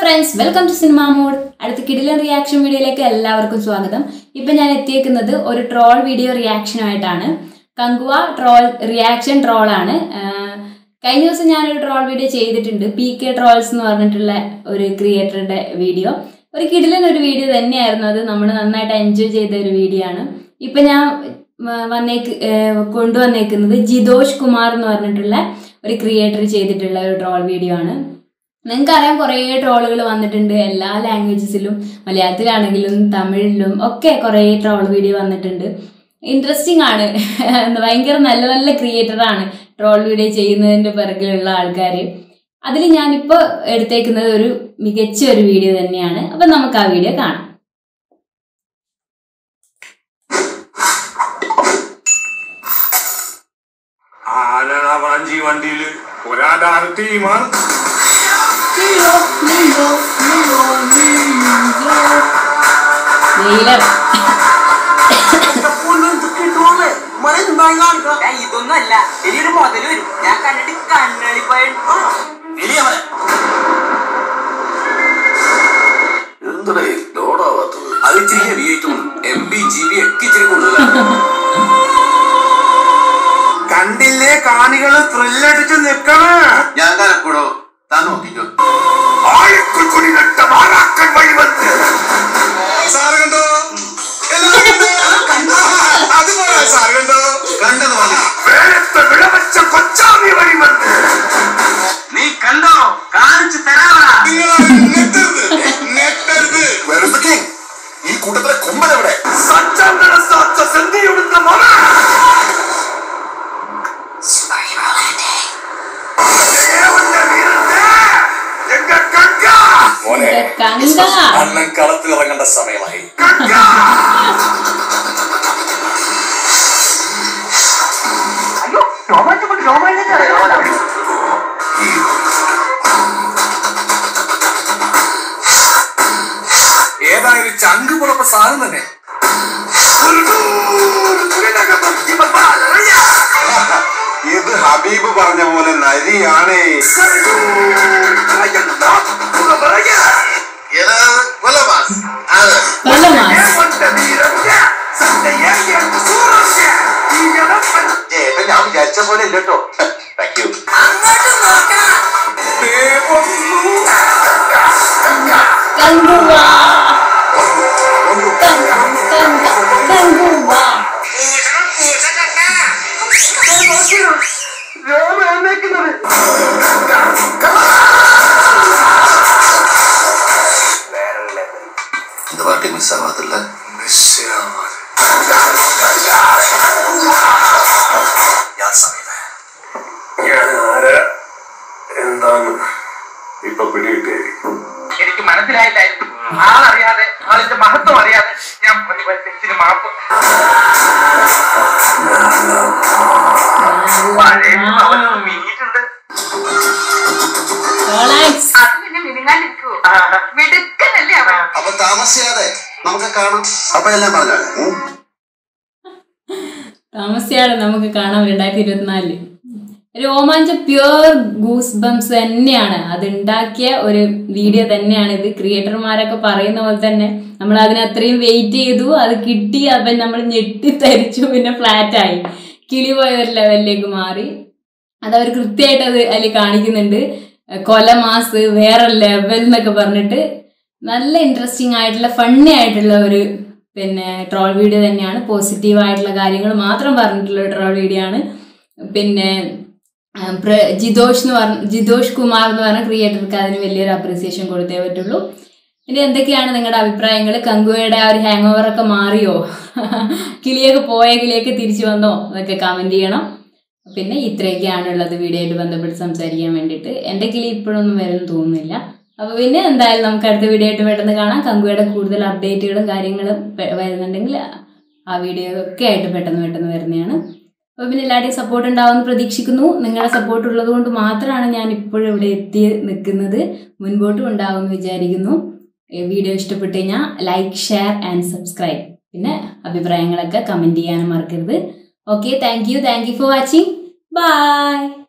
Friends welcome to cinema mode അടുത്ത കിടിലൻ reaction വീഡിയോയിലേക്ക് എല്ലാവർക്കും സ്വാഗതം ഇപ്പം ഞാൻ എത്തിയേക്കുന്നത് ഒരു ട്രോൾ വീഡിയോ റിയാക്ഷനുമായിട്ടാണ് കങ്കുവ ട്രോൾ റിയാക്ഷൻ ട്രോളാണ് കഴിഞ്ഞ ദിവസം ഞാനൊരു ട്രോൾ വീഡിയോ ചെയ്തിട്ടുണ്ട് പി കെ ട്രോൾസ് എന്ന് പറഞ്ഞിട്ടുള്ള ഒരു ക്രിയേറ്ററുടെ വീഡിയോ ഒരു കിടിലൻ ഒരു വീഡിയോ തന്നെയായിരുന്നു അത് നമ്മൾ നന്നായിട്ട് എൻജോയ് ചെയ്ത ഒരു വീഡിയോ ആണ് ഇപ്പം ഞാൻ വ- വന്നേക്ക് ഏഹ് കൊണ്ടുവന്നേക്കുന്നത് ജിതോഷ് കുമാർ എന്ന് പറഞ്ഞിട്ടുള്ള ഒരു ക്രിയേറ്റർ ചെയ്തിട്ടുള്ള ഒരു ട്രോൾ വീഡിയോ ആണ് നിങ്ങൾക്കറിയാം കുറേ ട്രോളുകൾ വന്നിട്ടുണ്ട് എല്ലാ ലാംഗ്വേജസിലും മലയാളത്തിലാണെങ്കിലും തമിഴിലും ഒക്കെ കുറേ ട്രോൾ വീഡിയോ വന്നിട്ടുണ്ട് ഇൻട്രസ്റ്റിംഗ് ആണ് എന്താ ഭയങ്കര നല്ല നല്ല ക്രിയേറ്ററാണ് ട്രോൾ വീഡിയോ ചെയ്യുന്നതിൻ്റെ പിറകിലുള്ള ആൾക്കാർ അതിൽ ഞാനിപ്പോൾ എടുത്തേക്കുന്നത് ഒരു മികച്ച ഒരു വീഡിയോ തന്നെയാണ് അപ്പം നമുക്ക് ആ വീഡിയോ കാണാം ആരാണ് വാഞ്ചി വണ്ടിയില് ഒരാളാണ് ടീമാണ് നീലം ഏയ്, ഇതൊന്നും അല്ല ഇനിയൊരു മുതല് വരും ഞാൻ കണ്ടിട്ട് കണ്ണളിപ്പോയ എന്തൊരു ലോഡാവാത്തത് അത് ഇച്ചിരി ഹെവി ആയിട്ടും എം ബി ജി ബി ഒക്കെ ഇച്ചിരി കൂടുതലാണ് കണ്ടില്ലേ കാണികള് ത്രില്ലടിച്ച് നിക്കണേ ഞാൻ കലക്കൂടോ താൻ നോക്കിക്കോ ആഴക്കുടി നട്ട മാറാക്കൻ വഴി വന്ന് സാറ് കണ്ടോ എല്ലാവരും കണ്ടോ? അത് പോരാ സാറ് കണ്ടോ കണ്ടത് മതി വേലത്തെ വിളവച്ച കൊച്ചാമി വഴി വന്ന് നീ കണ്ടോ കാണിച്ചു തരാമടാ നിങ്ങളാരും നെട്ടരുത് നെട്ടരുത് വെറുതെ ഈ കൂട്ടത്തിലെ കൊമ്പൻ എവിടെ സച്ചാന്തര സാച്ച സന്ധിയെടുത്ത മന ദേവന്റെ വീരത്തെ എങ്ക കങ്ക മോനെ കണ്ട അണ്ണൻ കളത്തിൽ ഇറങ്ങേണ്ട സമയമായി കങ്ക അയ്യോ രോമാഞ്ചപ്പെട്ട് രോമാഞ്ചം ഏതായാലും ചങ്ക് പുറപ്പ സാധനം തന്നെ ഇത് ഹബീബ് പറഞ്ഞ പോലെ നരിയാണേ ഏട്ടൻ ഞാൻ വിചാരിച്ച പോലെ ഇല്ല കേട്ടോ താങ്ക് യു കങ്കുവ കങ്കുവ இந்த வாட்டி மிஸ் ஆகாதுல்ல ഞാൻ സമയം എന്താണ് ഇപ്പൊ പിടികിട്ടേ എനിക്ക് മനസ്സിലായിട്ടായിരുന്നു ആളറിയാതെ ആളിന്റെ മഹത്വം അറിയാതെ ഞാൻ തെറ്റിന് മാപ്പ് പഴയ അവനൊന്ന് മിനിയിട്ടുണ്ട് റോളക്സ് അത് പിന്നെ മിനുങ്ങാണ്ടിരിക്കുവോ മിടുക്കനല്ലേ അവൻ അപ്പൊ താമസിയാതെ നമുക്ക് കാണാം അപ്പൊ എല്ലാം പറഞ്ഞാൽ താമസിയാതെ നമുക്ക് കാണാം രണ്ടായിരത്തി ഇരുപത്തിനാലില് രോമാഞ്ച പ്യുവർ ഗൂസ് ബംസ് തന്നെയാണ് അത് ഉണ്ടാക്കിയ ഒരു വീഡിയോ തന്നെയാണ് ഇത് ക്രിയേറ്റർമാരൊക്കെ പറയുന്ന പോലെ തന്നെ നമ്മൾ അതിന് അത്രയും വെയിറ്റ് ചെയ്തു അത് കിട്ടി അപ്പം നമ്മൾ ഞെട്ടി തരിച്ചു പിന്നെ ഫ്ലാറ്റായി കിളി പോയ ഒരു ലെവലിലേക്ക് മാറി അത് അവർ കൃത്യമായിട്ട് അത് അതിൽ കാണിക്കുന്നുണ്ട് കൊലമാസ് വേറെ ലെവൽ എന്നൊക്കെ പറഞ്ഞിട്ട് നല്ല ഇൻട്രസ്റ്റിംഗ് ആയിട്ടുള്ള ഫണ്ണി ആയിട്ടുള്ള ഒരു പിന്നെ ട്രോൾ വീഡിയോ തന്നെയാണ് പോസിറ്റീവ് ആയിട്ടുള്ള കാര്യങ്ങൾ മാത്രം പറഞ്ഞിട്ടുള്ള ട്രോൾ വീഡിയോ ആണ് പിന്നെ ആ, പ്ര- ജിതോഷ് എന്ന് പറഞ്ഞ ജിതോഷ് കുമാർ എന്ന് പറഞ്ഞ ക്രിയേറ്റർക്ക് അതിന് വലിയൊരു അപ്രീസിയേഷൻ കൊടുത്തേ പറ്റുള്ളൂ ഇനി എന്തൊക്കെയാണ് നിങ്ങളുടെ അഭിപ്രായങ്ങൾ കങ്കുവയുടെ ആ ഒരു ഹാങ് ഓവർ ഒക്കെ മാറിയോ കിളിയൊക്കെ പോയ കിളിയൊക്കെ തിരിച്ചു വന്നോ എന്നൊക്കെ കമൻറ്റ് ചെയ്യണം പിന്നെ ഇത്രയൊക്കെയാണ് ഉള്ളത് വീഡിയോ ആയിട്ട് ബന്ധപ്പെട്ട് സംസാരിക്കാൻ വേണ്ടിയിട്ട് എൻ്റെ കിളി ഇപ്പോഴൊന്നും വരും തോന്നുന്നില്ല അപ്പോൾ പിന്നെ എന്തായാലും നമുക്ക് അടുത്ത വീഡിയോ ആയിട്ട് പെട്ടെന്ന് കാണാം കങ്കുവയുടെ കൂടുതൽ അപ്ഡേറ്റുകളും കാര്യങ്ങളും പെ- വരുന്നുണ്ടെങ്കിൽ ആ വീഡിയോ ഒക്കെ ആയിട്ട് പെട്ടെന്ന് പെട്ടെന്ന് വരുന്നതാണ് അപ്പോൾ പിന്നെ എല്ലാവരുടെയും സപ്പോർട്ട് ഉണ്ടാവുമെന്ന് പ്രതീക്ഷിക്കുന്നു നിങ്ങളുടെ സപ്പോർട്ട് ഉള്ളത് കൊണ്ട് മാത്രമാണ് ഞാൻ ഇപ്പോഴും ഇവിടെ എത്തി നിൽക്കുന്നത് മുൻപോട്ടും ഉണ്ടാവുമെന്ന് വിചാരിക്കുന്നു ഈ വീഡിയോ ഇഷ്ടപ്പെട്ട് കഴിഞ്ഞാൽ ലൈക്ക് ഷെയർ ആൻഡ് സബ്സ്ക്രൈബ് പിന്നെ അഭിപ്രായങ്ങളൊക്കെ കമൻറ്റ് ചെയ്യാനും മറക്കരുത് okay thank you thank you for watching by